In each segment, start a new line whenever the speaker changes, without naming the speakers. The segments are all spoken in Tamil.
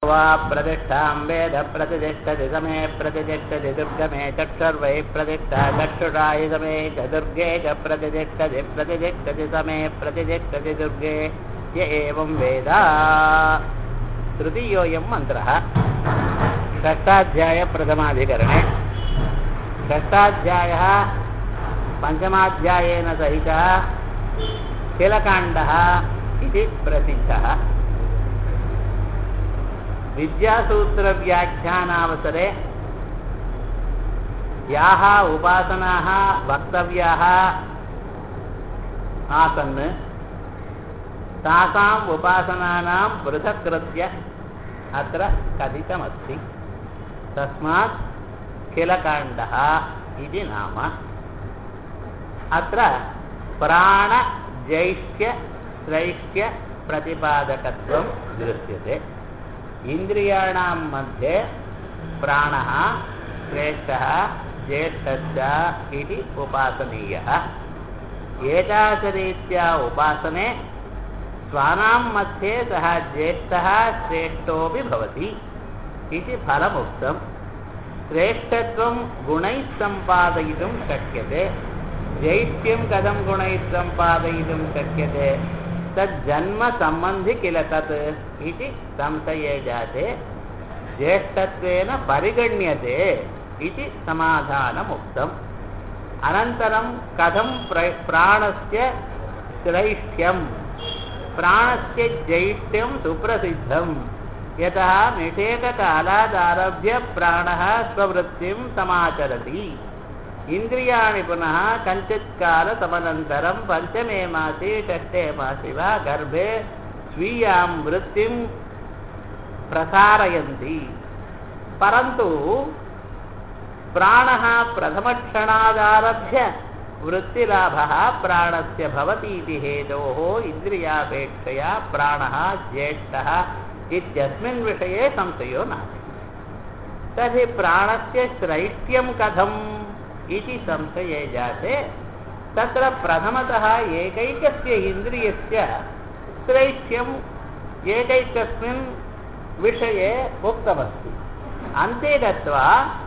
वा प्रतिष्ठां वेद प्रतिष्ठति समे प्रतिष्ठति दुर्गमे चक्षुर्वै प्रतिष्ठा चक्षुषा हि समे च दुर्गे च प्रतिष्ठति प्रतिष्ठति समे प्रतिष्ठति दुर्गे य एवं वेद तृतीयोऽयं मन्त्रः षष्ठाध्यायप्रथमाधिकरणे षष्ठाध्यायः पञ्चमाध्यायेन सहितः किलकाण्डः इति प्रसिद्धः विद्यासूत्रव्याख्यानावसरे याः उपासनाः वक्तव्याः आसन् तासाम् उपासनानां पृथक्कृत्य अत्र कथितमस्ति तस्मात् किलकाण्डः इति नाम अत्र प्राणजैष्ठ्यश्रैष्ठ्यप्रतिपादकत्वं दृश्यते इन्द्रियाणां मध्ये प्राणः श्रेष्ठः ज्येष्ठश्च इति उपासनीयः एतादृशरीत्या उपासने स्वानां मध्ये सः ज्येष्ठः श्रेष्ठोऽपि भवति इति फलमुक्तं श्रेष्ठत्वं गुणैः सम्पादयितुं शक्यते जैष्ठ्यं कथं गुणैः सम्पादयितुं शक्यते तज्जन्मसम्बन्धि किल तत् इति संशये जाते ज्येष्ठत्वेन परिगण्यते इति समाधानमुक्तम् अनन्तरं कथं प्र प्राणस्य श्रैष्ठ्यं प्राणस्य जैष्ठ्यं सुप्रसिद्धं यतः निषेककालादारभ्य प्राणः स्ववृत्तिं समाचरति इन्द्रियाणि पुनः कञ्चित् कालतमनन्तरं पञ्चमे मासि षष्ठे मासि वा गर्भे स्वीयां वृत्तिं प्रसारयन्ति परन्तु प्राणः प्रथमक्षणादारभ्य वृत्तिलाभः प्राणस्य भवति इति हेतोः इन्द्रियापेक्षया प्राणः ज्येष्ठः इत्यस्मिन् विषये संशयो नास्ति तर्हि प्राणस्य श्रैष्ठ्यं कथम् इति संशये जाते तत्र प्रथमतः एकैकस्य इन्द्रियस्य श्रैष्ठ्यम् एकैकस्मिन् विषये उक्तमस्ति अन्ते गत्वा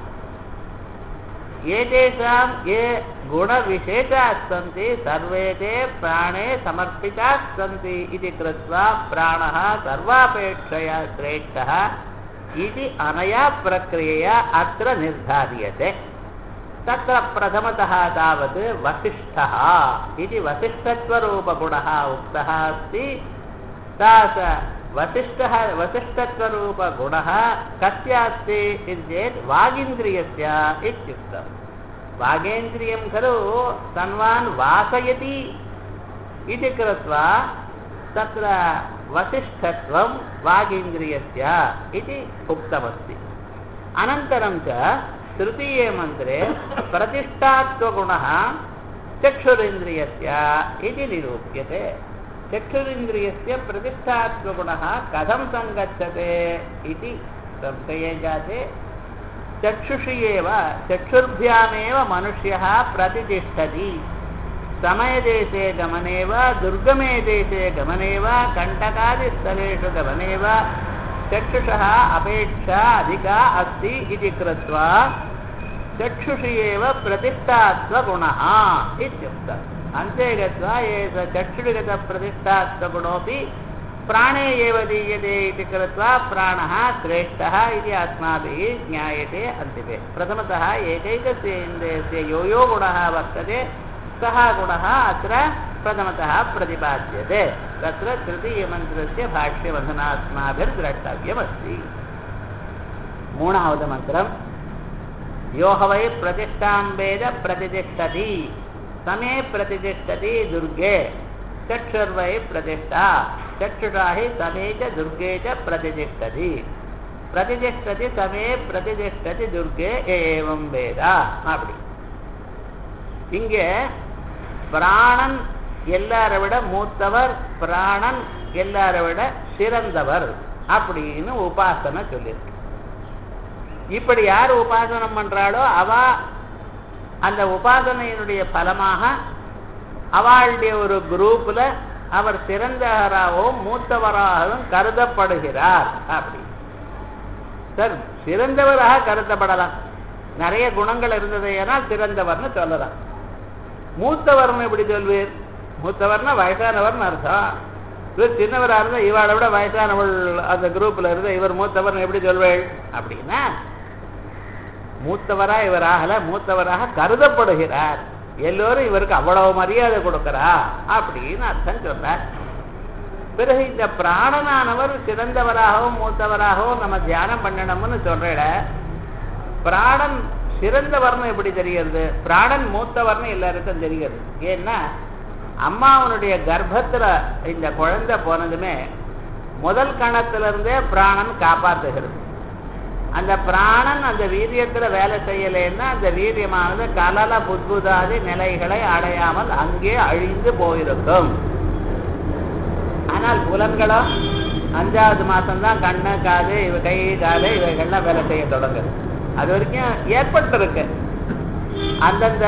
एतेषां ये गुणविशेषाः सन्ति सर्वे ते प्राणे समर्पिताः सन्ति इति कृत्वा प्राणः सर्वापेक्षया श्रेष्ठः इति अनया प्रक्रियया अत्र निर्धार्यते तत्र प्रथमतः तावत् वसिष्ठः इति वसिष्ठत्वरूपगुणः उक्तः अस्ति सा स वसिष्ठः वसिष्ठत्वरूपगुणः कस्य अस्ति इति चेत् वागिन्द्रियस्य इत्युक्तं वागेन्द्रियं खलु तन्वान् वासयति इति कृत्वा तत्र वसिष्ठत्वं वागीन्द्रियस्य इति उक्तमस्ति अनन्तरं च तृतीये मन्त्रे प्रतिष्ठात्वगुणः चक्षुरिन्द्रियस्य इति निरूप्यते चक्षुरिन्द्रियस्य प्रतिष्ठात्वगुणः कथं सङ्गच्छते इति संशये जाते चक्षुषि एव चक्षुर्भ्यामेव मनुष्यः प्रतिष्ठति समयदेशे गमने वा दुर्गमे देशे गमने वा कण्टकादिस्थलेषु गमने वा चक्षुषः अपेक्षा अधिका अस्ति इति कृत्वा चक्षुषि एव प्रतिष्ठात्वगुणः इत्युक्तम् अन्ते गत्वा एष चक्षुरिगतप्रतिष्ठात्वगुणोऽपि प्राणे एव दीयते इति कृत्वा प्राणः श्रेष्ठः इति अस्माभिः ज्ञायते अन्तिमे प्रथमतः एकैकस्य इन्द्रियस्य यो यो गुणः वर्तते सः गुणः अत्र प्रथमतः प्रतिपाद्यते तत्र तृतीयमन्त्रस्य भाष्यवधनास्माभिर्द्रष्टव्यमस्ति मूणावद् मन्त्रं यो ह वै प्रतिष्ठां वेद प्रतिष्ठति समे प्रतिष्ठति दुर्गे चक्षुर्वै प्रतिष्ठा चक्षुषा हि समे च दुर्गे च प्रतिष्ठति प्रतिष्ठति समे प्रतिष्ठति दुर्गे एवं वेद அப்படி இங்கே பிராணன் எல்லாரை விட மூத்தவர் பிராணன் எல்லாரை விட சிறந்தவர் அப்படின்னு உபாசனை சொல்லியிருக்கு இப்படி யார் உபாசனம் பண்றாளோ அவ அந்த உபாசனையினுடைய பலமாக அவளுடைய ஒரு குரூப்ல அவர் சிறந்தவராகவும் மூத்தவராகவும் கருதப்படுகிறார் அப்படி சார் சிறந்தவராக கருத்தப்படலாம் நிறைய குணங்கள் இருந்தது ஏனால் சிறந்தவர்னு சொல்லலாம் மூத்தவர்னு எப்படி சொல்வீர் மூத்தவர்னா வயசானவர்னு அர்த்தம் இவர் சின்னவராக இருந்தால் இவாளை விட வயசானவள் அந்த குரூப்ல இருந்து இவர் மூத்தவர்னு எப்படி சொல்வேள் அப்படின்னா மூத்தவரா இவர் ஆகல மூத்தவராக கருதப்படுகிறார் எல்லோரும் இவருக்கு அவ்வளவு மரியாதை கொடுக்கிறா அப்படின்னு அர்த்தம் சொல்றார் பிறகு இந்த பிராணனானவர் சிறந்தவராகவும் மூத்தவராகவும் நம்ம தியானம் பண்ணணும்னு சொல்றேட பிராணன் சிறந்தவர்னு எப்படி தெரிகிறது பிராணன் மூத்தவர்னு எல்லாருக்கும் தெரிகிறது ஏன்னா அம்மாவனுடைய கர்ப்பத்துல இந்த குழந்தை போனதுமே முதல் கணத்துல இருந்தே பிராணன் காப்பாத்துகிறது அந்த பிராணன் அந்த வீரியத்துல வேலை செய்யலைன்னா அந்த வீரியமானது கலல புத்புதாதி நிலைகளை அடையாமல் அங்கே அழிந்து போயிருக்கும் ஆனால் புலன்களோ அஞ்சாவது மாசம்தான் கண்ணு காது இவ கை காலு இவைகள்லாம் வேலை செய்ய தொடங்குது அது வரைக்கும் ஏற்பட்டிருக்கு அந்தந்த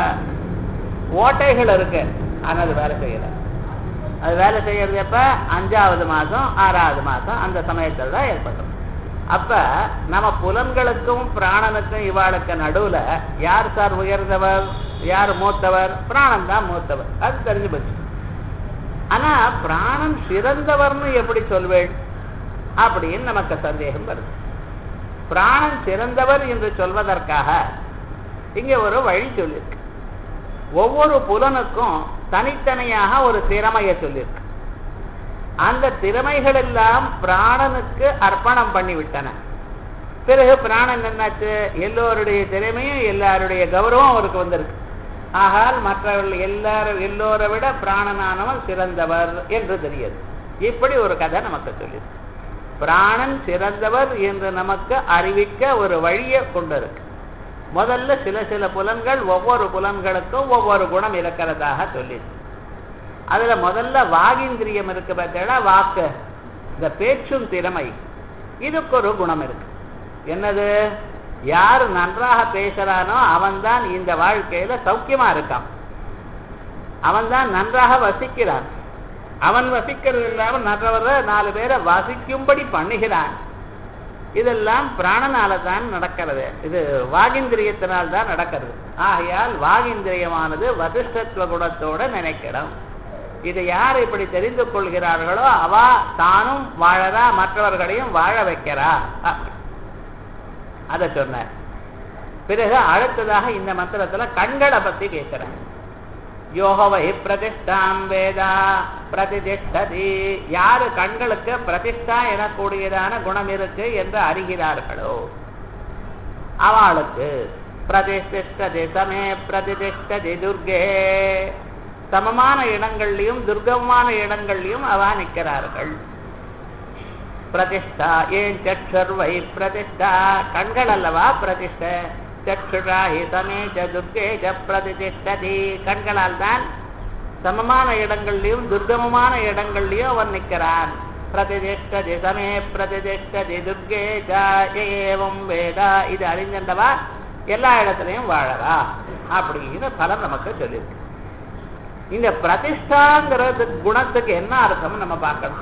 ஓட்டைகள் இருக்கு ஆனால் அது வேலை செய்யல அது வேலை செய்யறது எப்ப அஞ்சாவது மாசம் ஆறாவது மாசம் அந்த சமயத்தில் தான் ஏற்படும் அப்ப நம்ம புலன்களுக்கும் பிராணனுக்கும் இவாளுக்கு நடுவுல யார் சார் உயர்ந்தவர் யார் மூத்தவர் பிராணன் தான் மூத்தவர் அது தெரிஞ்சு போச்சு ஆனா பிராணன் சிறந்தவர்னு எப்படி சொல்வேள் அப்படின்னு நமக்கு சந்தேகம் வருது பிராணன் சிறந்தவர் என்று சொல்வதற்காக இங்க ஒரு வழி சொல்லியிருக்கு ஒவ்வொரு புலனுக்கும் தனித்தனியாக ஒரு திறமையை சொல்லியிருக்கு அந்த திறமைகள் எல்லாம் பிராணனுக்கு அர்ப்பணம் பண்ணிவிட்டன பிறகு பிராணன் என்னாச்சு எல்லோருடைய திறமையும் எல்லாருடைய கௌரவம் அவருக்கு வந்திருக்கு ஆகால் மற்றவர்கள் எல்லாரும் எல்லோரை விட பிராணனானவன் சிறந்தவர் என்று தெரியுது இப்படி ஒரு கதை நமக்கு சொல்லிது பிராணன் சிறந்தவர் என்று நமக்கு அறிவிக்க ஒரு வழியை கொண்டிருக்கு முதல்ல சில சில புலன்கள் ஒவ்வொரு புலன்களுக்கும் ஒவ்வொரு குணம் இருக்கிறதாக சொல்லிது அதுல முதல்ல வாகிந்திரியம் இருக்கு பார்த்தா வாக்கு இந்த பேச்சும் திறமை இதுக்கு ஒரு குணம் இருக்கு என்னது யார் நன்றாக பேசுறானோ அவன்தான் இந்த வாழ்க்கையில சௌக்கியமா இருக்கான் அவன்தான் நன்றாக வசிக்கிறான் அவன் வசிக்கிறது இல்லாம மற்றவரை நாலு பேரை வசிக்கும்படி பண்ணுகிறான் இதெல்லாம் பிராணனால தான் நடக்கிறது இது வாகிந்திரியத்தினால் தான் நடக்கிறது ஆகையால் வாகிந்திரியமானது வசிஷ்டத்துவ குணத்தோட நினைக்கணும் இதை யார் இப்படி தெரிந்து கொள்கிறார்களோ அவ தானும் வாழறா மற்றவர்களையும் வாழ வைக்கிறா அத சொன்ன பிறகு அடுத்ததாக இந்த மந்திரத்துல கண்களை பத்தி பேசுறேன் யோகவை பிரதிஷ்டாம் வேதா பிரதிஷ்டதி யாரு கண்களுக்கு பிரதிஷ்டா எனக்கூடியதான குணம் இருக்கு என்று அறிகிறார்களோ அவளுக்கு பிரதிஷ்டதி சமே பிரதிஷ்டதி துர்கே சமமான இடங்கள்லையும் துர்கமான இடங்கள்லையும் அவ நிற்கிறார்கள் பிரதிஷ்டா ஏன் சற்றுர்வை பிரதிஷ்டா கண்கள் அல்லவா பிரதிஷ்ட சற்றுரா ஹிதமே ச துர்கே ச பிரதிஷ்டதி கண்களால் தான் சமமான இடங்கள்லையும் துர்கமமான இடங்கள்லையும் அவன் நிற்கிறான் பிரதிஷ்டதி சமே பிரதிஷ்டதி துர்கே ச ஏவம் வேதா இது அறிஞண்டவா எல்லா இடத்துலையும் வாழறா அப்படின்னு பலம் நமக்கு சொல்லியிருக்கு இந்த பிரதிஷ்டாங்கிறது குணத்துக்கு என்ன அர்த்தம் நம்ம பார்க்கணும்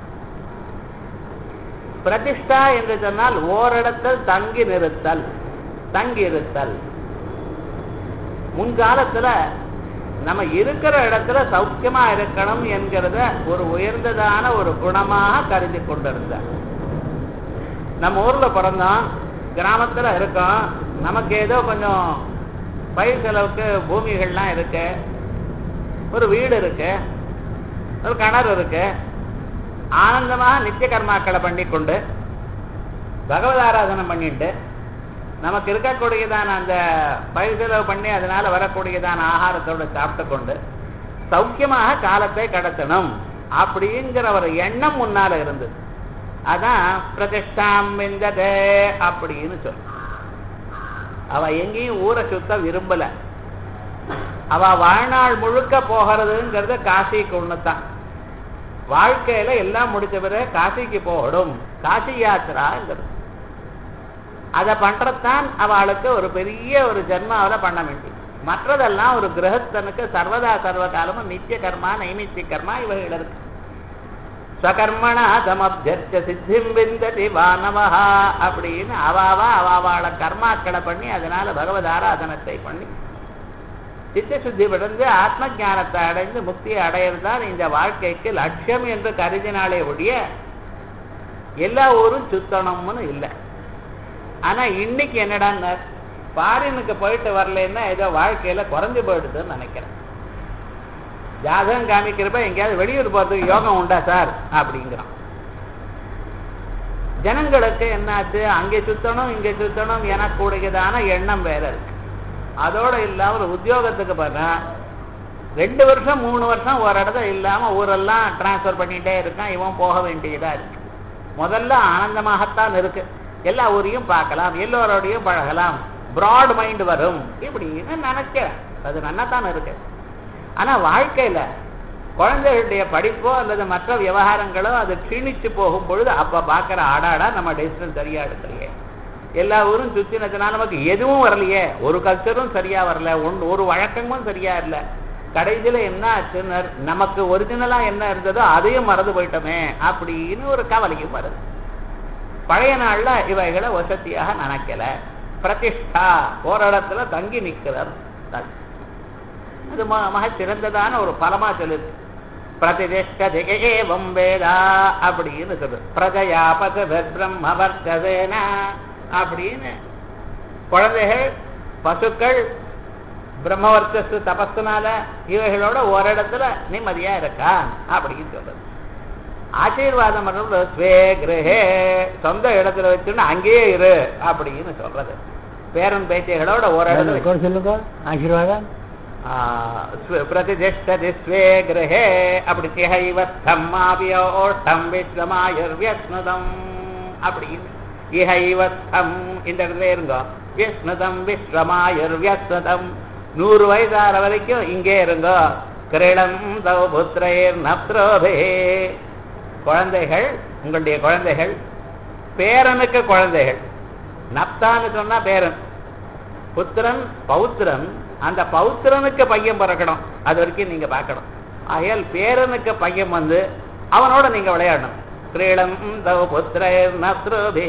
பிரதிஷ்டா என்று சொன்னால் ஓரிடத்தில் தங்கி நிறுத்தல் தங்கி இருத்தல் முன்காலத்துல நம்ம இருக்கிற இடத்துல சௌக்கியமா இருக்கணும் என்கிறத ஒரு உயர்ந்ததான ஒரு குணமாக கருதி கொண்டிருந்தார் நம்ம ஊர்ல பிறந்தோம் கிராமத்துல இருக்கோம் நமக்கு ஏதோ கொஞ்சம் பயிர் செலவுக்கு பூமிகள்லாம் இருக்கு ஒரு வீடு இருக்கு ஒரு கிணறு இருக்கு ஆனந்தமாக நித்திய கர்மாக்களை பண்ணிக்கொண்டு பகவத் ஆராதனம் பண்ணிட்டு நமக்கு இருக்கக்கூடியதான அந்த பயிர் செலவு பண்ணி அதனால வரக்கூடியதான ஆகாரத்தோடு சாப்பிட்டு கொண்டு சௌக்கியமாக காலத்தை கடத்தணும் அப்படிங்கிற ஒரு எண்ணம் முன்னால இருந்தது அதான் பிரதிஷ்டாம் விந்ததே அப்படின்னு சொல்லு அவ எங்கேயும் ஊரை சுத்த விரும்பல அவ வாழ்நாள் முழுக்க போகிறதுங்கிறது காசிக்கு ஒண்ணுதான் வாழ்க்கையில எல்லாம் முடிச்ச பிறகு காசிக்கு போகணும் காசி யாத்திராங்கிறது அதை பண்றதுதான் அவளுக்கு ஒரு பெரிய ஒரு ஜென்மாவில பண்ண வேண்டியது மற்றதெல்லாம் ஒரு கிரகஸ்தனுக்கு சர்வதா சர்வ காலமும் நித்திய கர்மா நைமித்திய கர்மா இவைகள் இருக்கு ஸ்வகர்மணா சமபியர்ச்ச சித்திம் விந்ததி வானவஹா அப்படின்னு அவாவா அவாவாள கர்மாக்களை பண்ணி அதனால பகவத் ஆராதனத்தை பண்ணி சித்த சுத்தி அடைந்து ஆத்ம ஞானத்தை அடைந்து முக்தியை அடையிறதுதான் இந்த வாழ்க்கைக்கு லட்சியம் என்று கருதினாலே ஒழிய எல்லா ஊரும் சுத்தணும்னு இல்லை ஆனா இன்னைக்கு என்னடான்னு ஃபாரினுக்கு போயிட்டு வரலன்னா ஏதோ வாழ்க்கையில குறைஞ்சு போயிடுதுன்னு நினைக்கிறேன் ஜாதகம் காமிக்கிறப்ப எங்கேயாவது வெளியூர் போறதுக்கு யோகம் உண்டா சார் அப்படிங்கிறான் ஜனங்களுக்கு என்னாச்சு அங்கே சுத்தணும் இங்கே சுத்தணும் எனக்கூடியதான எண்ணம் வேற இருக்கு அதோட இல்லாம ஒரு உத்தியோகத்துக்கு பார்த்தா ரெண்டு வருஷம் மூணு வருஷம் ஒரு இடத்துல இல்லாம ஊரெல்லாம் டிரான்ஸ்ஃபர் பண்ணிட்டே இருக்கான் இவன் போக வேண்டியதா இருக்கு முதல்ல ஆனந்தமாகத்தான் இருக்கு எல்லா ஊரையும் பார்க்கலாம் எல்லோரோடையும் பழகலாம் பிராட் மைண்ட் வரும் இப்படின்னு நினைக்கிறேன் அது நன்னாத்தான் இருக்கு ஆனா வாழ்க்கையில குழந்தைகளுடைய படிப்போ அல்லது மற்ற விவகாரங்களோ அது க்ஷீணிச்சு போகும் பொழுது அப்ப பார்க்கிற ஆடாடா நம்ம டெசிஷன் சரியா எடுக்கலையே எல்லா ஊரும் சுத்தினதுனால நமக்கு எதுவும் வரலையே ஒரு கல்ச்சரும் சரியா வரல ஒன்று ஒரு வழக்கமும் சரியா இல்லை கடைசியில என்ன ஆச்சுன்னு நமக்கு ஒரிஜினலா என்ன இருந்ததோ அதையும் மறந்து போயிட்டோமே அப்படின்னு ஒரு கவலையும் வருது பழைய நாள்ல இவைகளை வசதியாக நினைக்கல பிரதிஷ்டா ஓரிடத்துல தங்கி நிற்கிறார் அது மக சிறந்ததான ஒரு பலமா சொல்லுது பிரதிஷ்டேவம் வேதா அப்படின்னு சொல்லு பிரஜயாபத பிரம்மவர்த்ததேன அப்படின்னு குழந்தைகள் பசுக்கள் பிரம்மவர்த்தஸ் தபஸ்துனால இவைகளோட ஒரு இடத்துல நிம்மதியா இருக்கா அப்படின்னு சொல்றது ஆசீர்வாதம் பண்றது ஸ்வே கிரகே சொந்த இடத்துல வச்சுன்னு அங்கேயே இரு அப்படின்னு சொல்றது பேரன் பேச்சைகளோட ஒரு இடத்துல
சொல்லுங்க ஆசீர்வாதம்
பிரதிஷ்டதி ஸ்வே கிரகே அப்படி இஹைவத்தம் ஆவியோஷ்டம் விஸ்வமாயுர்வியஸ்னுதம் அப்படின்னு இஹைவத்தம் இந்த இடத்துல இருங்க விஸ்னுதம் விஸ்வமாயுர்வியஸ்னுதம் நூறு வயசார வரைக்கும் இங்கே இருங்க கிரீடம் தவ புத்திரேர் நப்ரோபே குழந்தைகள் உங்களுடைய குழந்தைகள் பேரனுக்கு குழந்தைகள் நப்தான்னு சொன்னா பேரன் புத்திரன் பௌத்திரன் அந்த பௌத்திரனுக்கு பையன் பிறக்கணும் அது வரைக்கும் நீங்க பார்க்கணும் ஆகையால் பேரனுக்கு பையன் வந்து அவனோட நீங்க விளையாடணும் கிரீடம் தவ புத்திரேர் நப்ரோபே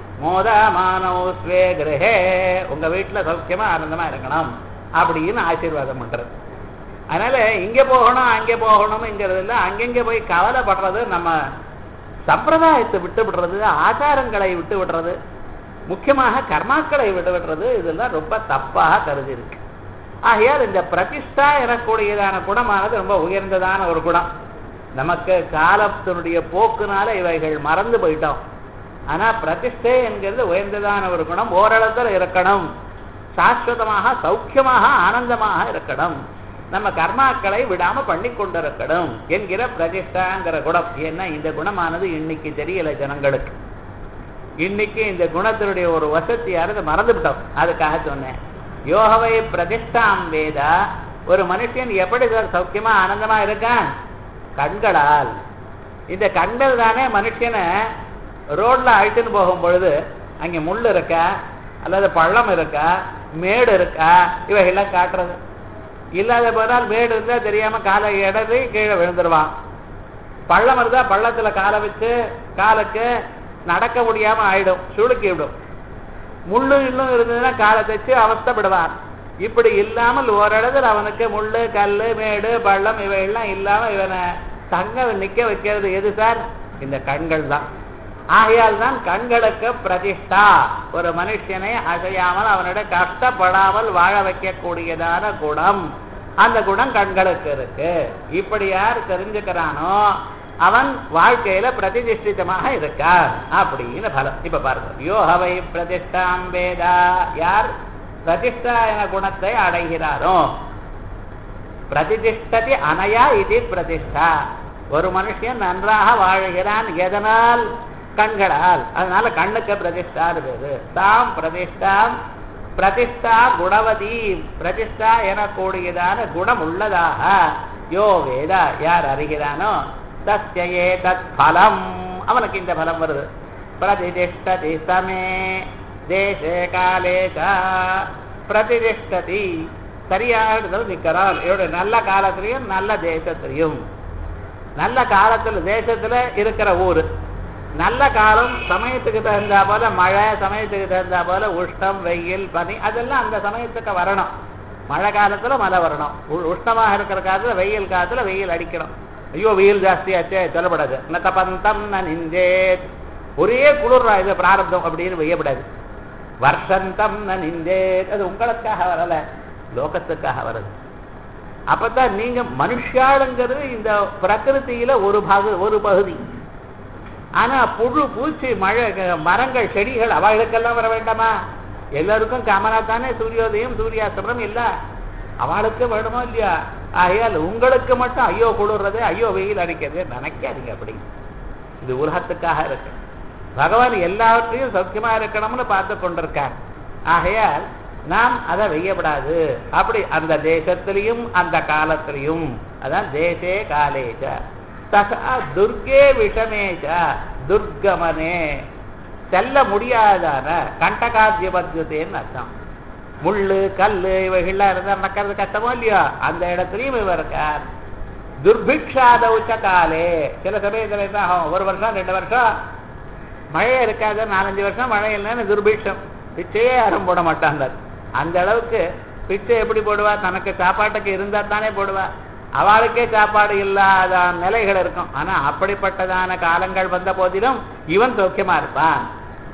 மோதமானோ ஸ்வே கிரகே உங்க வீட்டுல சௌக்கியமா ஆனந்தமா இருக்கணும் அப்படின்னு ஆசீர்வாதம் பண்றது அதனால இங்க போகணும் அங்கே போகணும்ங்கிறது இல்லை அங்கங்க போய் கவலைப்படுறது நம்ம சம்பிரதாயத்தை விட்டு விடுறது ஆச்சாரங்களை விட்டு விடுறது முக்கியமாக கர்மாக்களை விட்டு விடுறது இதெல்லாம் ரொம்ப தப்பாக கருதி இருக்கு ஆகையால் இந்த பிரதிஷ்டா எனக்கூடியதான குணமானது ரொம்ப உயர்ந்ததான ஒரு குணம் நமக்கு காலத்தினுடைய போக்குனால இவைகள் மறந்து போயிட்டோம் ஆனா பிரதிஷ்டை என்கிறது உயர்ந்ததான ஒரு குணம் ஓரளவில் இருக்கணும் சாஸ்வதமாக சௌக்கியமாக ஆனந்தமாக இருக்கணும் நம்ம கர்மாக்களை விடாம பண்ணி கொண்டிருக்கணும் என்கிற பிரதிஷ்டாங்கிற குணம் ஏன்னா இந்த குணமானது இன்னைக்கு தெரியல ஜனங்களுக்கு இன்னைக்கு இந்த குணத்தினுடைய ஒரு வசதியானது மறந்துவிட்டோம் அதுக்காக சொன்னேன் யோகவை பிரதிஷ்டாம் வேதா ஒரு மனுஷன் எப்படி சார் சௌக்கியமா ஆனந்தமா இருக்கான் கண்களால் இந்த கண்கள் தானே மனுஷனை ரோட்ல அழைத்துன்னு போகும் பொழுது அங்கே முள் இருக்கா அல்லது பள்ளம் இருக்கா மேடு இருக்கா இவைகள்லாம் காட்டுறது இல்லாத போனால் மேடு இருந்தா தெரியாம காலை இடது கீழே விழுந்துருவான் பள்ளம் இருந்தா பள்ளத்துல காலை வச்சு காலுக்கு நடக்க முடியாம ஆயிடும் சுளுக்கி விடும் முள்ளு இன்னும் இருந்ததுன்னா காலை தச்சு அவஸ்தப்படுவான் இப்படி இல்லாமல் ஓரிடத்தில் அவனுக்கு முள்ளு கல்லு மேடு பள்ளம் இவையெல்லாம் இல்லாம இவனை தங்க நிக்க வைக்கிறது எது சார் இந்த கண்கள் தான் ஆகையால் தான் கண்களுக்கு பிரதிஷ்டா ஒரு மனுஷனை அசையாமல் அவனிட கஷ்டப்படாமல் வாழ வைக்கக்கூடியதான குணம் அந்த குணம் கண்களுக்கு இருக்கு இப்படி யார் தெரிஞ்சுக்கிறானோ அவன் வாழ்க்கையில பிரதிஷ்டிதமாக இருக்கார் அப்படின்னு பலம் இப்ப பாருங்க யோகவை பிரதிஷ்டாம் வேதா யார் பிரதிஷ்டா என குணத்தை அடைகிறாரோ பிரதிஷ்டதி அனயா இது பிரதிஷ்டா ஒரு மனுஷன் நன்றாக வாழுகிறான் எதனால் கண்களால் அதனால கண்ணுக்கு பிரதிஷ்டா பேரு தாம் பிரதிஷ்டாம் பிரதிஷ்டா குணவதி பிரதிஷ்டா எனக்கூடியதான குணம் உள்ளதாக யோ வேதா யார் அறிகிறானோ தஸ்யே தத் பலம் அவனுக்கு இந்த பலம் வருது பிரதிஷ்டதி சமே தேசே காலே பிரதிஷ்டதி சரியாக நிற்கிறான் இவருடைய நல்ல காலத்திலையும் நல்ல தேசத்திலையும் நல்ல காலத்துல தேசத்துல இருக்கிற ஊரு நல்ல காலம் சமயத்துக்கு தகுந்தா போல மழை சமயத்துக்கு தகுந்தா போல உஷ்ணம் வெயில் பனி அதெல்லாம் அந்த சமயத்துக்கு வரணும் மழை காலத்துல மழை வரணும் உ- உஷ்ணமாக இருக்கிற காலத்துல வெயில் காலத்துல வெயில் அடிக்கணும் ஐயோ வெயில் ஜாஸ்தியாச்சே சொல்லப்படாது ந தபந்தம் ந நிந்தேத் ஒரே குளிர்றா இது பிராரப்தம் அப்படின்னு வெய்யப்படாது வருஷந்தம் ந நிந்தேத் அது உங்களுக்காக வரல லோகத்துக்காக வருது அப்பதான் நீங்க மனுஷாளுங்கிறது இந்த பிரகிருதியில ஒரு பாக ஒரு பகுதி ஆனா புழு பூச்சி மழை க- மரங்கள் செடிகள் அவர்களுக்கெல்லாம் வர வேண்டாமா எல்லாருக்கும் காமனா தானே சூரியோதயம் சூரியாஸ்தமனம் இல்ல அவளுக்கு வேணுமோ இல்லையா ஆகையால் உங்களுக்கு மட்டும் ஐயோ குளிர்றது ஐயோ வெயில் அடிக்கிறது நினைக்காதீங்க அப்படி இது உலகத்துக்காக இருக்கு பகவான் எல்லாவற்றையும் சௌக்கியமா இருக்கணும்னு பார்த்து கொண்டிருக்கார் ஆகையால் நாம் அதை வெய்யப்படாது அப்படி அந்த தேசத்திலையும் அந்த காலத்திலையும் அதான் தேசே காலேச்ச தசா துர்கே விஷமேச்ச துர்கமனே செல்ல முடியாதான கண்டகாத்தியபத்தியத்தேன்னு அர்த்தம் முள்ளு கல்லு இவைகள்லாம் இருந்தா நடக்கிறது கஷ்டமோ இல்லையோ அந்த இடத்துலயும் இவர் இருக்கார் துர்பிக்ஷாதவுச்ச காலே சில சமயத்துல என்ன ஆகும் ஒரு வருஷம் ரெண்டு வருஷம் மழையே இருக்காது நாலஞ்சு வருஷம் மழை இல்லைன்னு துர்பிக்ஷம் பிச்சையே யாரும் போட மாட்டாங்க அந்த அளவுக்கு பிச்சை எப்படி போடுவா தனக்கு சாப்பாட்டுக்கு இருந்தா தானே போடுவா அவளுக்கே சாப்பாடு இல்லாத நிலைகள் இருக்கும் ஆனா அப்படிப்பட்டதான காலங்கள் வந்த போதிலும் இவன் சௌக்கியமா இருப்பான்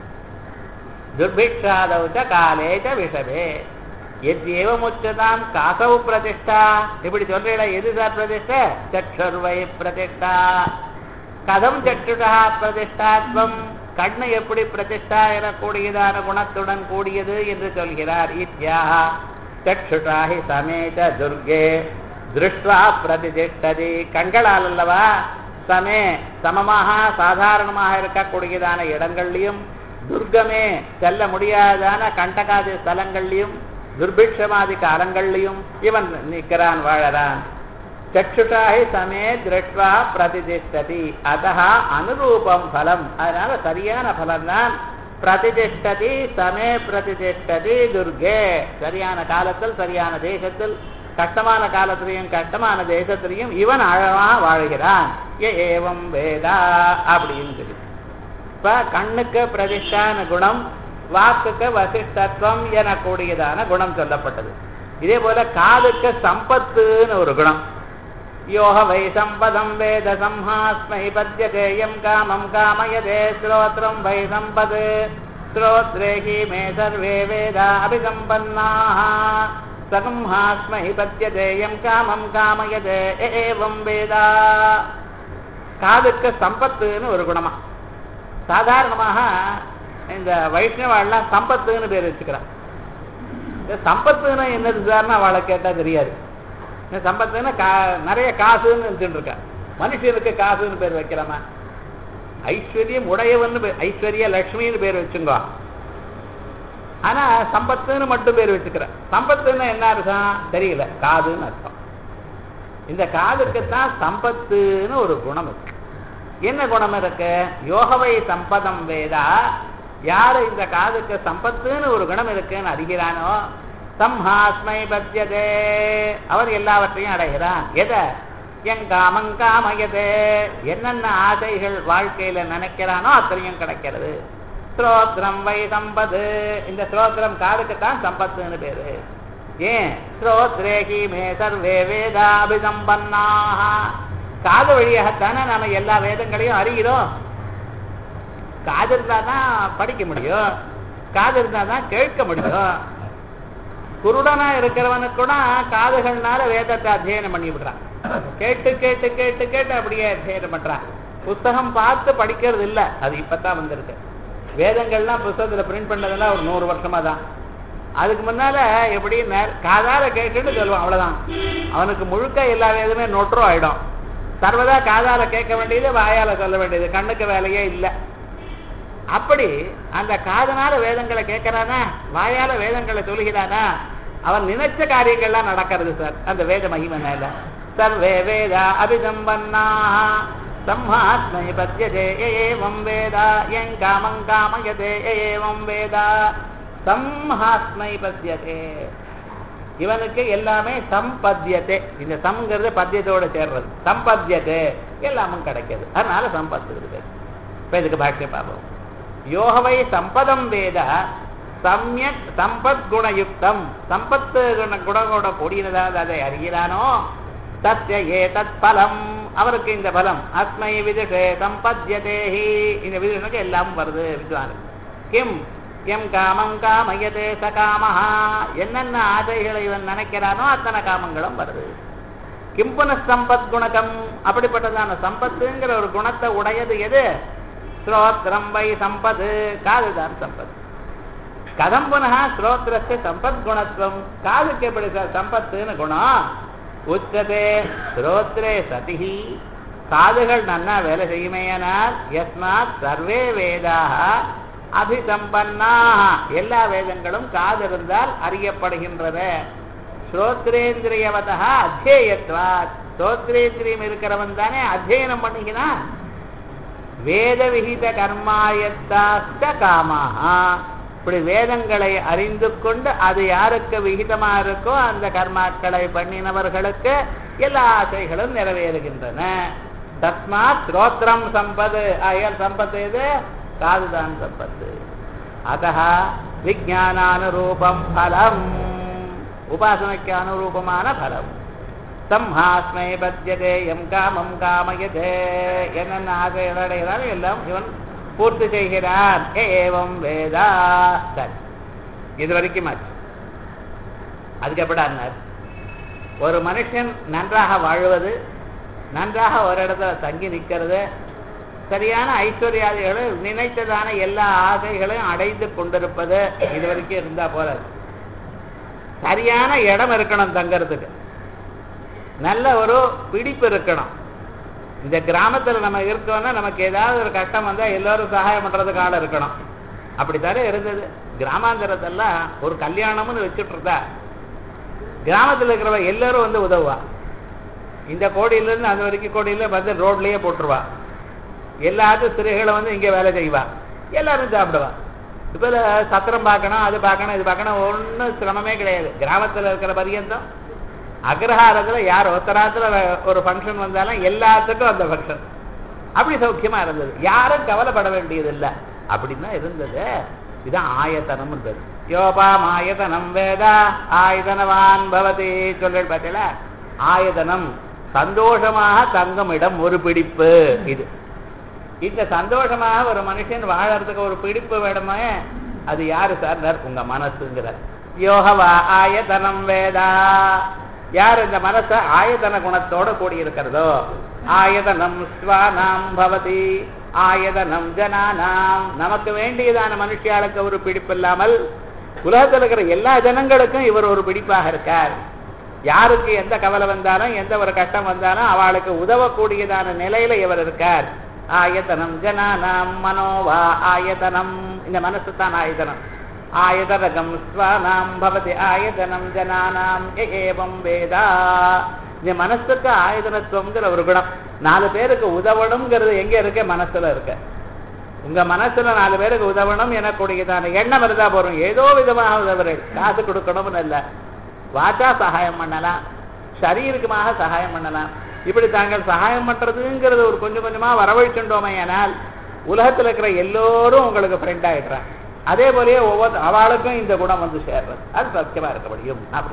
துர்பிக்ஷாதவுச்ச காலேச்ச விஷமே எத்யேவமுச்சதாம் காசவு பிரதிஷ்டா இப்படி சொல்றீங்களா எது சார் பிரதிஷ்டை சற்றுர்வை பிரதிஷ்டா கதம் சற்றுடா பிரதிஷ்டாத்வம் கண்ணு எப்படி பிரதிஷ்டா எனக்கூடியதான குணத்துடன் கூடியது என்று சொல்கிறார் இத்யாக சற்றுடாஹி சமேத துர்கே திருஷ்டுவா பிரதிதிஷ்டதி கண்களால் அல்லவா சமே சமமாக சாதாரணமாக இருக்கக்கூடியதான இடங்கள்லையும் துர்கமே செல்ல முடியாதான கண்டகாதி ஸ்தலங்கள்லையும் துர்பிக்ஷமாதி காலங்கள்லையும் இவன் நிற்கிறான் வாழறான் சக்ஷுஷாஹி சமே திருஷ்டுவா பிரதிதிஷ்டதி அதஹ அனுரூபம் பலம் அதனால சரியான பலம் தான் பிரதிதிஷ்டதி சமே பிரதிதிஷ்டதி துர்கே சரியான காலத்தில் சரியான தேசத்தில் கஷ்டமான காலத்திலையும் கஷ்டமான தேசத்திலையும் இவன் அழகா வாழ்கிறான் ஏ ஏவம் வேதா அப்படின்னு சொல்லி இப்ப கண்ணுக்கு பிரதிஷ்டான குணம் வாக்குக்கு வசிஷ்டத்துவம் எனக்கூடியதான குணம் சொல்லப்பட்டது இதே போல காதுக்கு சம்பத்துன்னு ஒரு குணம் யோக வை சம்பதம் வேத சம்ஹாஸ்மை பத்தியதேயம் காமம் காமயதே ஸ்ரோத்ரம் வை சம்பது ஸ்ரோத்ரேஹி மே சர்வே வேதா அபிசம்பன்னாः சகம்ஹாஸ்மை பத்தியதேயம் காமம் காமயதே ஏவம் வேதா காதுக்கு சம்பத்துன்னு ஒரு குணமா சாதாரணமாக இந்த வைஷ்ணவாள்லாம் சம்பத்துன்னு பேர் வச்சுக்கிறான் இந்த சம்பத்துன்னா என்னது சார்னு அவளை கேட்டா தெரியாது இந்த சம்பத்துன்னா கா நிறைய காசுன்னு நினைச்சுட்டு இருக்கா மனுஷனுக்கு காசுன்னு பேர் வைக்கலாமா ஐஸ்வர்யம் உடையவன்னு பேர் ஐஸ்வர்ய லட்சுமின்னு பேர் வச்சுங்கோ ஆனா சம்பத்துன்னு மட்டும் பேர் வச்சுக்கிறேன் சம்பத்துன்னு என்ன அர்த்தம் தெரியல காதுன்னு அர்த்தம் இந்த காதுக்குத்தான் சம்பத்துன்னு ஒரு குணம் இருக்கு என்ன குணம் இருக்கு யோகவை சம்பதம் வேதா யாரு இந்த காதுக்கு சம்பத்துன்னு ஒரு குணம் இருக்குன்னு அறிகிறானோ சம்ஹாஸ்மை பத்தியதே அவர் எல்லாவற்றையும் அடைகிறான் எதை என் காமம் காமயதே என்னென்ன ஆசைகள் வாழ்க்கையில நினைக்கிறானோ அத்தனையும் கிடைக்கிறது ஸ்ரோத்ரம் வை சம்பது இந்த ஸ்ரோத்ரம் காதுக்குத்தான் சம்பத்துன்னு பேரு ஏன் ஸ்ரோத்ரேகி மே சர்வே வேதாபிசம்பன்னாக காது வழியாகத்தானே நாம எல்லா வேதங்களையும் அறிகிறோம் காது இருந்தா தான் படிக்க முடியும் காது இருந்தா தான் கேட்க முடியும் குருடனா இருக்கிறவனுக்கு கூட காதுகள்னால வேதத்தை அத்தியனம் பண்ணி விடுறான் கேட்டு கேட்டு கேட்டு கேட்டு அப்படியே அத்தியனம் பண்றான் புஸ்தகம் பார்த்து படிக்கிறது இல்ல அது இப்பதான் வந்திருக்கு வேதங்கள்லாம் புஸ்தகத்துல பிரிண்ட் பண்ணதெல்லாம் ஒரு நூறு வருஷமா தான் அதுக்கு முன்னால எப்படி நே- காதால கேட்டுட்டு சொல்லுவான் அவ்வளவுதான் அவனுக்கு முழுக்க எல்லா வேதமே நொற்றோ ஆயிடும் சர்வதா காதால கேட்க வேண்டியது வாயால சொல்ல வேண்டியது கண்ணுக்கு வேலையே இல்லை அப்படி அந்த காதனால வேதங்களை கேட்கறானா வாயால வேதங்களை சொல்கிறானா அவன் நினைச்ச காரியங்கள்லாம் நடக்கிறது சார் அந்த வேத மகிமனால சர்வே வேதா அபிசம்பன்னா சம்ஹாத்மை பத்தியதே ஏவம் வேதா எங் காமங் காமயதே ஏவம் வேதா சம்ஹாஸ்மை பத்தியதே இவனுக்கு எல்லாமே சம்பத்தியதே இந்த சம்ங்கிறது பத்தியத்தோட சேர்றது சம்பத்தியதே எல்லாமும் கிடைக்கிது அதனால சம்பத்து இருக்கு இப்ப இதுக்கு பாஷ்யம் பார்ப்போம் யோகவை சம்பதம் வேத சம்யக் சம்பத் குணயுக்தம் சம்பத்து குண குணங்களோட கூடியதாக அதை அறிகிறானோ தஸ்ய ஏதத் பலம் அவருக்கு இந்த பலம் அஸ்மை விதுஷே சம்பத்யதேஹி இந்த விதுஷனுக்கு எல்லாம் வருது வித்வான் கிம் எம் காமம் காமயதே ச காமஹா என்னென்ன ஆசைகளை இவன் நினைக்கிறானோ அத்தனை காமங்களும் வருது கிம்புன சம்பத் குணகம் அப்படிப்பட்டதான சம்பத்துங்கிற ஒரு குணத்தை உடையது எது ஸ்ரோத்ரம் வை சம்பது காதுதான் சம்பத் கதம் புனः ஸ்ரோத்ரஸ்ய சம்பத் குணத்துவம் காதுக்கு எப்படி சார் சம்பத்துன்னு குணம் உச்சதே ஸ்ரோத்ரே சதிஹி காதுகள் நன்னா வேலை செய்யுமேயானால் யஸ்மாத் சர்வே வேதாக அபிசம்பன்னாக எல்லா வேதங்களும் காது இருந்தால் அறியப்படுகின்றன ஸ்ரோத்ரேந்திரியவதா அத்தியேயத்வாத் ஸ்ரோத்ரேந்திரியம் இருக்கிறவன் தானே அத்தியனம் பண்ணுகிறான் வேத விகித கர்மாயத்தாஸ்த காமாஹா இப்படி வேதங்களை அறிந்து கொண்டு அது யாருக்கு விகிதமா இருக்கோ அந்த கர்மாக்களை பண்ணினவர்களுக்கு எல்லா ஆசைகளும் நிறைவேறுகின்றன தஸ்மாத் ஸ்ரோத்ரம் சம்பது ஆயல் சம்பத்து இது காதுதான் சம்பத்து அத விஜானானுரூபம் பலம் உபாசனைக்கு அனுரூபமான பலம் சம்ஹாஸ்மை பத்தியதே எம் காமம் காமயதே என்னென்ன ஆசைகள் அடைகிறாரோ எல்லாம் இவன் பூர்த்தி செய்கிறான் ஏவம் வேதா சரி இது வரைக்கும் ஆச்சு அதுக்கப்புறம் ஒரு மனுஷன் நன்றாக வாழ்வது நன்றாக ஒரு இடத்துல தங்கி நிற்கிறது சரியான ஐஸ்வர்யாதிகளை நினைத்ததான எல்லா ஆசைகளையும் அடைந்து கொண்டிருப்பது இது வரைக்கும் இருந்தா போல சரியான இடம் இருக்கணும் தங்கறதுக்கு நல்ல ஒரு பிடிப்பு இருக்கணும் இந்த கிராமத்துல நம்ம இருக்கோம்னா நமக்கு ஏதாவது ஒரு கஷ்டம் வந்தா எல்லாரும் சகாயம் பண்றதுக்கு ஆள் இருக்கணும் அப்படித்தானே இருந்தது கிராமாந்தரத்தெல்லாம் ஒரு கல்யாணம்னு வச்சுட்டு இருந்தா கிராமத்துல இருக்கிறவ எல்லாரும் வந்து உதவுவா இந்த கோடியில இருந்து அந்த வரைக்கும் கோடியில வந்து ரோட்லயே போட்டுருவா எல்லாத்தும் சிறுகளை வந்து இங்க வேலை செய்வா எல்லாரும் சாப்பிடுவா இப்ப சத்திரம் பார்க்கணும் அது பார்க்கணும் இது பார்க்கணும் ஒன்றும் சிரமமே கிடையாது கிராமத்துல இருக்கிற பரியந்தம் அக்ரஹாரத்துல யார் ஒத்தராத்துல ஒரு ஃபங்க்ஷன் வந்தாலும் எல்லாத்துக்கும் அந்த ஃபங்க்ஷன் அப்படி சௌக்கியமா இருந்தது யாரும் கவலைப்பட வேண்டியது இல்லை அப்படின்னு இருந்தது இதுதான் ஆயத்தனம் இருந்தது யோபாம் ஆயதனம் வேதா ஆயுதனவான் பவதி சொல்ல பார்த்தீங்களா ஆயதனம் சந்தோஷமாக தங்கும் இடம் ஒரு பிடிப்பு இது இந்த சந்தோஷமாக ஒரு மனுஷன் வாழறதுக்கு ஒரு பிடிப்பு வேணுமே அது யாரு சார் உங்க மனசுங்கிறார் யோகவா ஆயதனம் வேதா யார் இந்த மனச ஆயதன குணத்தோட கூடி இருக்கிறதோ ஆயதனம் ஸ்வானாம் பவதி ஆயதனம் ஜனானாம் நமக்கு வேண்டியதான மனுஷியாளுக்கு ஒரு பிடிப்பு இல்லாமல் உலகத்தில் இருக்கிற எல்லா ஜனங்களுக்கும் இவர் ஒரு பிடிப்பாக இருக்கார் யாருக்கு எந்த கவலை வந்தாலும் எந்த ஒரு கஷ்டம் வந்தாலும் அவளுக்கு உதவக்கூடியதான நிலையில இவர் இருக்கார் ஆயதனம் ஜனானாம் மனோவா ஆயதனம் இந்த மனசு தான் ஆயதனம் ஆயதரகம் ஸ்வனாம் பவதி ஆயதனம் ஜனானாம் ஏவம் வேதா இந்த மனசுக்கு ஆயுதனத்துவங்கிற ஒரு குணம் நாலு பேருக்கு உதவணுங்கிறது எங்க இருக்க மனசுல இருக்க உங்க மனசுல நாலு பேருக்கு உதவணும் எனக்கூடியதான எண்ணம் இருந்தா போறோம் ஏதோ விதமாக உதவுற காசு கொடுக்கணும்னு இல்ல வாச்சா சகாயம் பண்ணலாம் சரீருக்குமாக சகாயம் பண்ணலாம் இப்படி தாங்கள் சகாயம் பண்றதுங்கிறது ஒரு கொஞ்சம் கொஞ்சமா வரவழைச்சுட்டோமே ஆனால் உலகத்துல இருக்கிற எல்லோரும் உங்களுக்கு ஃப்ரெண்ட் ஆயிடுறாங்க அதே போலயே ஒவ்வொரு அவளுக்கும் இந்த குணம் வந்து சேர்றது அது சத்தியமா இருக்க முடியும் அப்படி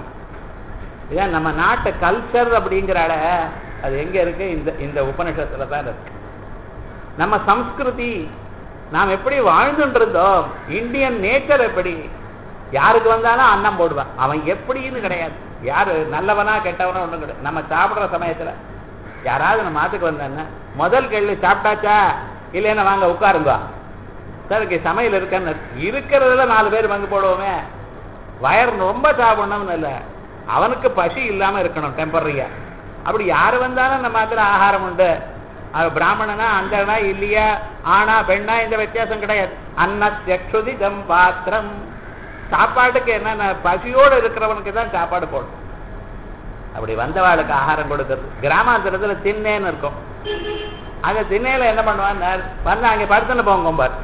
இதான் நம்ம நாட்டு கல்ச்சர் அப்படிங்கிறால அது எங்க இருக்கு இந்த இந்த உபனிஷத்துல தான் இருக்கு நம்ம சம்ஸ்கிருதி நாம் எப்படி வாழ்ந்துட்டு இருந்தோம் இந்தியன் நேச்சர் எப்படி யாருக்கு வந்தாலும் அன்னம் போடுவான் அவன் எப்படின்னு கிடையாது யாரு நல்லவனா கெட்டவனா ஒண்ணும் கிடையாது நம்ம சாப்பிடுற சமயத்துல யாராவது நம்ம மாத்துக்கு வந்தான்னா முதல் கேள்வி சாப்பிட்டாச்சா இல்லைன்னா வாங்க உட்காருங்க சார் சமையல் இருக்கன்னு இருக்கிறதுல நாலு பேர் பங்கு போடுவோமே வயர் ரொம்ப சாப்பிடணும்னு இல்லை அவனுக்கு பசி இல்லாம இருக்கணும் டெம்பரரியா அப்படி யாரு வந்தாலும் நம்ம மாத்திர ஆகாரம் உண்டு அது பிராமணனா அந்தனா இல்லையா ஆனா பெண்ணா இந்த வித்தியாசம் கிடையாது அன்னத்யக்ஷுதிதம் பாத்திரம் சாப்பாட்டுக்கு என்னென்ன பசியோடு இருக்கிறவனுக்கு தான் சாப்பாடு போடும் அப்படி வந்தவாளுக்கு ஆகாரம் கொடுக்கறது கிராமாந்தரத்துல திண்ணேன்னு இருக்கும் அந்த திண்ணையில என்ன பண்ணுவான் வந்து அங்கே படுத்துன்னு போங்க பார்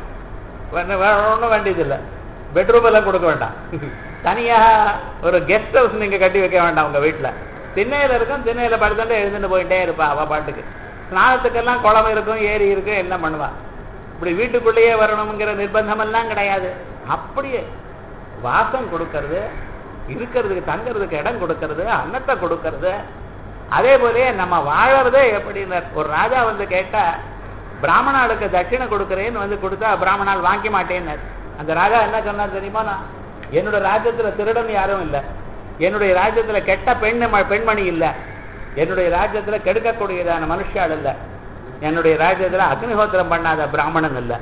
ஒன்றும் வேண்டியது இல்லை பெட்ரூம் எல்லாம் கொடுக்க வேண்டாம் தனியாக ஒரு கெஸ்ட் ஹவுஸ் நீங்க கட்டி வைக்க வேண்டாம் உங்க வீட்டில் திண்ணையில இருக்கும் திண்ணையில படுத்துட்டு எழுந்துட்டு போயிட்டே இருப்பா அவ பாட்டுக்கு ஸ்நானத்துக்கெல்லாம் குளம் இருக்கும் ஏரி இருக்கும் என்ன பண்ணுவா இப்படி வீட்டுக்குள்ளேயே வரணுங்கிற நிர்பந்தம் எல்லாம் கிடையாது அப்படியே வாசம் கொடுக்கறது இருக்கிறதுக்கு தங்கறதுக்கு இடம் கொடுக்கறது அன்னத்தை கொடுக்கறது அதே போலயே நம்ம வாழறதே எப்படின்னு ஒரு ராஜா வந்து கேட்டா பிராமணாளுக்கு தட்சிணை கொடுக்கறேன்னு வந்து கொடுத்தா பிராமணால் வாங்கிக்க மாட்டேன்னு அந்த ராஜா என்ன சொன்னார் தெரியுமா நான் என்னோட ராஜ்யத்துல திருடன் யாரும் இல்லை என்னுடைய ராஜ்யத்துல கெட்ட பெண் பெண்மணி இல்லை என்னுடைய ராஜ்யத்துல கெடுக்கக்கூடியதான மனுஷாள் இல்லை என்னுடைய ராஜ்யத்துல அக்னிஹோத்திரம் பண்ணாத பிராமணன் இல்லை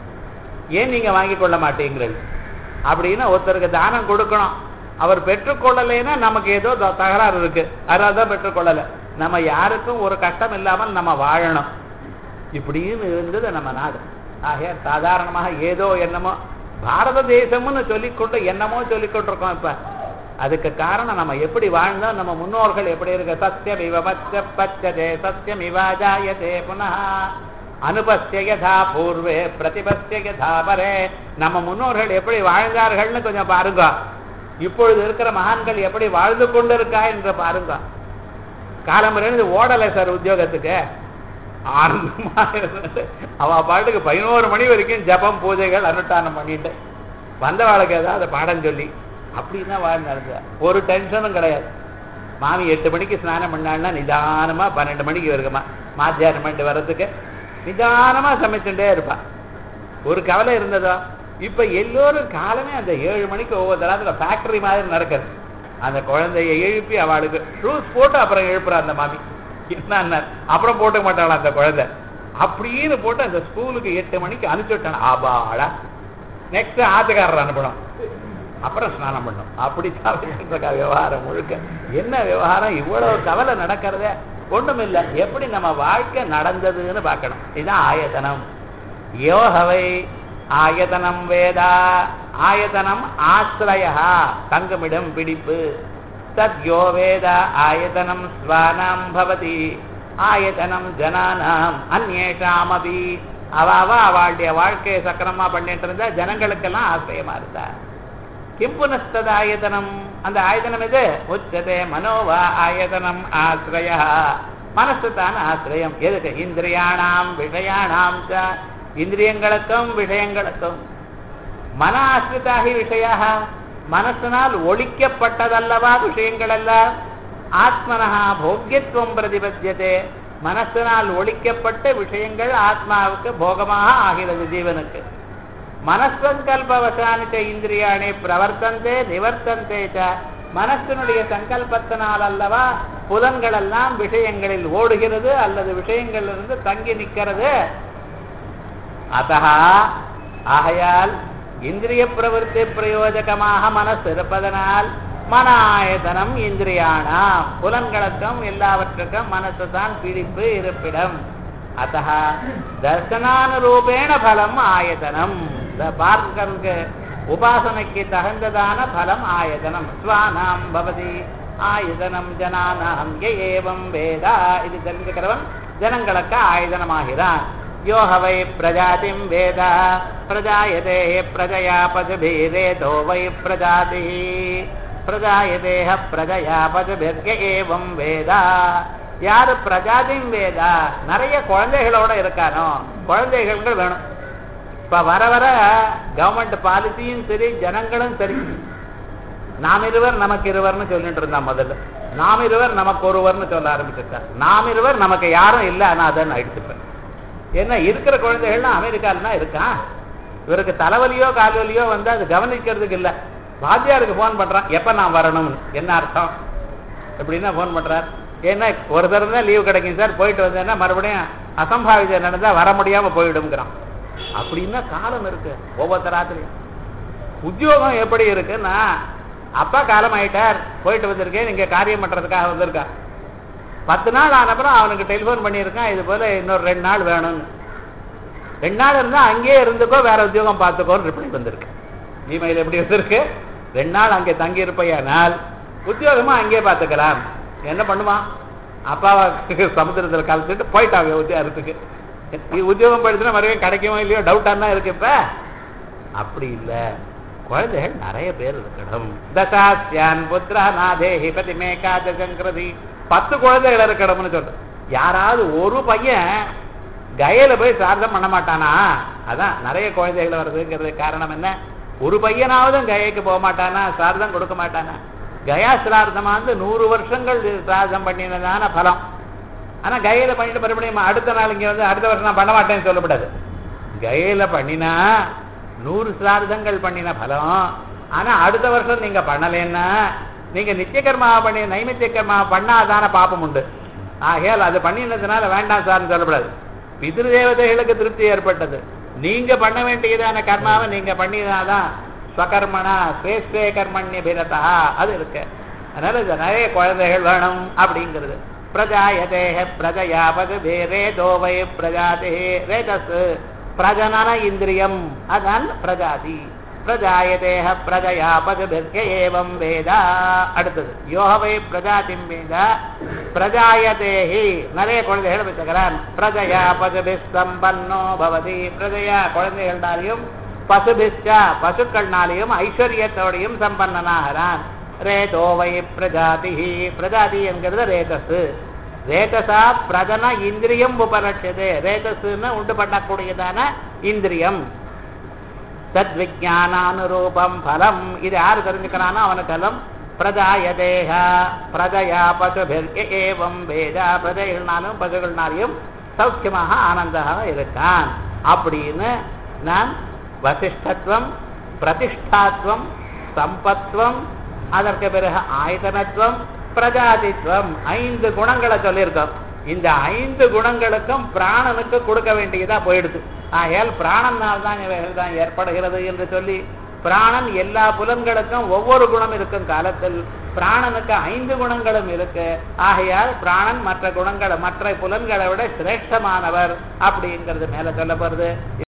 ஏன் நீங்க வாங்கி கொள்ள மாட்டேங்கிறது அப்படின்னு ஒருத்தருக்கு தானம் கொடுக்கணும் அவர் பெற்றுக்கொள்ளலைன்னா நமக்கு ஏதோ த- தகராறு இருக்கு அதனால தான் பெற்றுக்கொள்ளல நம்ம யாருக்கும் ஒரு கஷ்டம் இல்லாமல் நம்ம வாழணும் இப்படின்னு இருந்தது நம்ம நாடு ஆக சாதாரணமாக ஏதோ என்னமோ பாரத தேசம்னு சொல்லிக்கொண்டு என்னமோ சொல்லிக்கொண்டு இருக்கோம் இப்ப அதுக்கு காரணம் நம்ம எப்படி வாழ்ந்தோம் நம்ம முன்னோர்கள் எப்படி இருக்க சத்தியம் இவ பச்ச பச்சதே சத்தியம் இவாஜாயதே புனः அனுபஸ்ய யதா பூர்வே பிரதிபஸ்ய யதா பரே நம்ம முன்னோர்கள் எப்படி வாழ்ந்தார்கள்னு கொஞ்சம் பாருங்க இப்பொழுது இருக்கிற மகான்கள் எப்படி வாழ்ந்து கொண்டிருக்கா என்று பாருங்க காலம்பரிலிருந்து ஓடலை சார் உத்தியோகத்துக்கு ஆனந்தமா இருந்தது அவ பாட்டுக்கு பதினோரு மணி வரைக்கும் ஜபம் பூஜைகள் அனுஷ்டானம் பண்ணிட்டு வந்தவாளுக்கு ஏதாவது பாடம் சொல்லி அப்படின்னா வாழ் நடந்த ஒரு டென்ஷனும் கிடையாது மாமி எட்டு மணிக்கு ஸ்நானம் பண்ணாள்னா நிதானமா பன்னெண்டு மணிக்கு வருகமா மாத்தியானம் பண்ணிட்டு வர்றதுக்கு நிதானமா சமைச்சுட்டே இருப்பா ஒரு கவலை இருந்ததோ இப்ப எல்லோரும் காலமே அந்த ஏழு மணிக்கு ஒவ்வொரு தரத்துல ஃபேக்டரி மாதிரி நடக்குது அந்த குழந்தைய எழுப்பி அவளுக்கு ஷூஸ் போட்டு அப்புறம் எழுப்புறா அந்த மாமி என்ன அப்புறம் போட்டுக்க மாட்டாளா அந்த குழந்தை அப்படின்னு போட்டு அந்த ஸ்கூலுக்கு எட்டு மணிக்கு அனுப்பிச்சு விட்டான் ஆபாடா நெக்ஸ்ட் ஆத்துக்காரர் அனுப்பணும் அப்புறம் ஸ்நானம் பண்ணும் அப்படி இருக்கா விவகாரம் முழுக்க என்ன விவகாரம் இவ்வளவு கவலை நடக்கிறதே ஒண்ணும் இல்லை எப்படி நம்ம வாழ்க்கை நடந்ததுன்னு பார்க்கணும் இதுதான் ஆயத்தனம் யோகவை ஆயதனம் வேதா ஆயதனம் ஆசிரய தங்குமிடம் பிடிப்பு தத்யோ வேத ஆயதனம் ஸ்வானாம் பவதி ஆயதனம் ஜனானாம் அந்நேஷாமபி அவ அவ அவளுடைய வாழ்க்கையை சக்கரமா பண்ணிட்டு இருந்தா ஜனங்களுக்கெல்லாம் ஆசிரியமா இருந்தா கிம் புனஸ்தது ஆயதனம் அந்த ஆயதனம் எது உச்சதே மனோவா ஆயதனம் ஆசிரய மனசு தான் ஆசிரியம் எதுக்கு இந்திரியாணாம் விஷயாணாம் ச இந்திரியங்களுக்கும் விஷயங்களுக்கும் மன ஆசிரிதாகி விஷயா மனசினால் ஒழிக்கப்பட்டதல்லவா விஷயங்கள் எல்லாம் ஆத்மனஹா போக்கியத்துவம் பிரதிபத்தியதே மனசினால் ஒழிக்கப்பட்ட விஷயங்கள் ஆத்மாவுக்கு போகமாக ஆகிறது ஜீவனுக்கு மனசங்கல்பவசானி ச இந்திரியாணி பிரவர்த்தந்தே நிவர்த்தந்தே ச மனசினுடைய சங்கல்பத்தினால் அல்லவா புலன்கள் எல்லாம் விஷயங்களில் ஓடுகிறது அல்லது விஷயங்களிலிருந்து தங்கி நிற்கிறது அத்தா ஆகையால் இந்திரிய பிரவருத்தி பிரயோஜகமாக மனசு இருப்பதனால் மன ஆயதனம் இந்திரியானாம் புலன்களுக்கும் எல்லாவற்றுக்கும் மனசு தான் பிடிப்பு இருப்பிடம் அத்த தர்சனானுரூபேண பலம் ஆயதனம் இந்த பார்க்கறதுக்கு உபாசனைக்கு தகுந்ததான பலம் ஆயதனம் ஸ்வானாம் பவதி ஆயுதனம் ஜனானாம் ய ஏவம் வேதா இது தெரிஞ்சுக்கிறவன் ஜனங்களுக்கு ஆயுதனமாகிறான் யோ ஹவை பிரஜாதிம் வேத பிரஜாயதே பிரஜயா பசுபிரேதோ வை பிரஜாதி பிரஜாயதேஹ பிரஜயா பசுபிர்ய ஏவம் வேதா யாரு பிரஜாதிம் வேதா நிறைய குழந்தைகளோட இருக்கானோ குழந்தைகள் வேணும் இப்ப வர வர கவர்மெண்ட் பாலிசியும் சரி ஜனங்களும் சரி நாம் இருவர் நமக்கு இருவர்னு சொல்லிட்டு இருந்தான் முதல்ல நாம் இருவர் நமக்கு ஒருவர்னு சொல்ல ஆரம்பிச்சிருக்கார் நாம் இருவர் நமக்கு யாரும் இல்லை ஆனா அதான் அடிச்சுப்பேன் ஏன்னா இருக்கிற குழந்தைகள்லாம் அமெரிக்கால தான் இருக்கான் இவருக்கு தலைவலியோ கால்வலியோ வந்து அது கவனிக்கிறதுக்கு இல்லை வாத்தியாருக்கு ஃபோன் பண்றான் எப்ப நான் வரணும்னு என்ன அர்த்தம் எப்படின்னா ஃபோன் பண்றார் ஏன்னா ஒரு தடவை தான் லீவ் கிடைக்கும் சார் போயிட்டு வந்தேன்னா மறுபடியும் அசம்பாவிதம் நடந்தா வர முடியாம போயிடுங்கிறான் அப்படின்னா காலம் இருக்கு ஒவ்வொருத்தராத்திரியும் உத்தியோகம் எப்படி இருக்குன்னா அப்பா காலம் ஆயிட்டார் போயிட்டு வந்திருக்கேன் நீங்க காரியம் பண்றதுக்காக வந்திருக்கா பத்து நாள் ஆனப்புறம் அவனுக்கு டெலிஃபோன் பண்ணியிருக்கான் இது போல இன்னொரு ரெண்டு நாள் வேணும்னு ரெண்டு நாள் இருந்தா அங்கேயே இருந்துக்கோ வேற உத்தியோகம் பார்த்துக்கோன்னு ரிப்ளை வந்திருக்கு இமெயில் எப்படி வந்திருக்கு ரெண்டு நாள் அங்கே தங்கி இருப்பையானால் உத்தியோகமா அங்கேயே பார்த்துக்கலாம் என்ன பண்ணுவான் அப்பாவை சமுத்திரத்தில் கலந்துட்டு போயிட்டாங்க உத்தியோகத்துக்கு உத்தியோகம் போயிடுச்சுன்னா மறுபடியும் கிடைக்குமோ இல்லையோ டவுட்டா தான் இருக்கு இப்ப அப்படி இல்லை குழந்தைகள் நிறைய பேர் இருக்கணும் தசாஸ்யான் புத்திரா நாதேஹி பதிமே காதசங்கிருதி பத்து குழந்தைகள் இருக்கணும்னு சொல்றேன் யாராவது ஒரு பையன் கயல போய் சார்தம் பண்ண மாட்டானா அதான் நிறைய குழந்தைகள் வருதுங்கிறது காரணம் என்ன ஒரு பையனாவது கயைக்கு போக மாட்டானா சார்தம் கொடுக்க மாட்டானா கயா சிரார்த்தமா வந்து நூறு வருஷங்கள் சிரார்த்தம் பண்ணினதான பலம் ஆனா கயையில பண்ணிட்டு மறுபடியும் அடுத்த நாள் இங்க வந்து அடுத்த வருஷம் நான் பண்ண மாட்டேன்னு சொல்லக்கூடாது கயையில பண்ணினா நூறு சிரார்த்தங்கள் பண்ணின பலம் ஆனா அடுத்த வருஷம் நீங்க பண்ணலைன்னா நீங்க நித்திய கர்மாவை பண்ணி நைமித்திய கர்மாவை பண்ணாதான பாப்பம் உண்டு ஆகையால் அது பண்ணினதுனால வேண்டாம் சார்னு சொல்லக்கூடாது பிதிரு தேவதைகளுக்கு திருப்தி ஏற்பட்டது நீங்க பண்ண வேண்டியதான கர்மாவை நீங்க பண்ணினாதான் ஸ்வகர்மனா ஸ்வேஸ்வே கர்மண்ய பிரதா அது இருக்கு அதனால இது நிறைய குழந்தைகள் வேணும் அப்படிங்கிறது பிரஜாயதேக பிரஜயா பகுபே ரேதோ வை பிரஜாதே ரேதஸ் பிரஜனன இந்திரியம் அதான் பிரஜாதி பிரஜாயதேக பிரஜயா பகுபிர்க ஏவம் வேதா அடுத்தது யோகவை பிரஜாதிம் வேத பிரஜாயதேஹி நிறைய குழந்தைகள் வச்சுக்கிறான் பிரஜயா பசுபி சம்பன்னோ பவதி பிரஜயா குழந்தைகள்னாலையும் பசுபிச்ச பசுக்கள்னாலையும் ஐஸ்வர்யத்தோடையும் சம்பன்னனாகிறான் ரேதோவை பிரஜாதி பிரஜாதி என்கிறது ரேதஸ் ரேதசா பிரஜன இந்திரியம் உபலட்சது ரேதஸ்ன்னு உண்டு பண்ணக்கூடியதான இந்திரியம் தத்விஜானானுரூபம் பலம் இது யாரு தெரிஞ்சுக்கிறானோ அவனுக்கெல்லாம் பிரஜாயதேக பிரஜயா பசுபிர் ஏவம் வேத பிரஜைகள்னாலும் பசுகள்னாலையும் சௌக்கியமாக ஆனந்தாக இருக்கான் அப்படின்னு நான் வசிஷ்டத்துவம் பிரதிஷ்டாத்வம் சம்பத்துவம் அதற்கு பிறகு ஆயத்தனத்துவம் பிரஜாதித்வம் ஐந்து குணங்களை சொல்லியிருக்கோம் இந்த ஐந்து குணங்களுக்கும் பிராணனுக்கு கொடுக்க வேண்டியதா போயிடுது ஆகையால் பிராணனால் தான் இவைகள் தான் ஏற்படுகிறது என்று சொல்லி பிராணன் எல்லா புலன்களுக்கும் ஒவ்வொரு குணம் இருக்கும் காலத்தில் பிராணனுக்கு ஐந்து குணங்களும் இருக்கு ஆகையால் பிராணன் மற்ற குணங்களை மற்ற புலன்களை விட சிரேஷ்டமானவர் அப்படிங்கிறது மேல சொல்லப்படுது